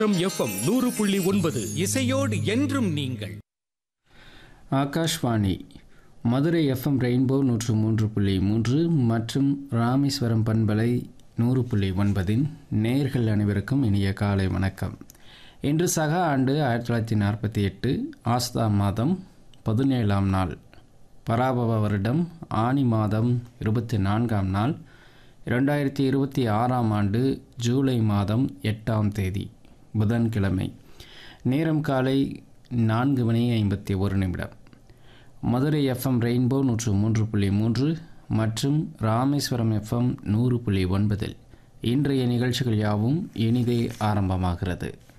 FM நூறு புள்ளி ஒன்பது இசையோடு என்றும் நீங்கள் ஆகாஷ்வாணி மதுரை எஃப்எம் ரெயின்போ நூற்று மூன்று புள்ளி மூன்று மற்றும் ராமேஸ்வரம் பண்பலை நூறு புள்ளி ஒன்பதின் நேர்கள் அனைவருக்கும் இனிய காலை வணக்கம் இன்று சக ஆண்டு ஆயிரத்தி தொள்ளாயிரத்தி நாற்பத்தி எட்டு ஆஸ்தா மாதம் பதினேழாம் நாள் பராபவ வருடம் ஆனி மாதம் இருபத்தி நான்காம் நாள் இரண்டாயிரத்தி இருபத்தி ஆறாம் ஆண்டு ஜூலை மாதம் எட்டாம் தேதி புதன்கிழமை நேரம் காலை நான்கு மணி ஐம்பத்தி ஒரு நிமிடம் மதுரை எஃப்எம் ரெயின்போ நூற்று மூன்று புள்ளி மூன்று மற்றும் ராமேஸ்வரம் எஃப்எம் நூறு புள்ளி ஒன்பதில் இன்றைய நிகழ்ச்சிகள் யாவும் இனிதே ஆரம்பமாகிறது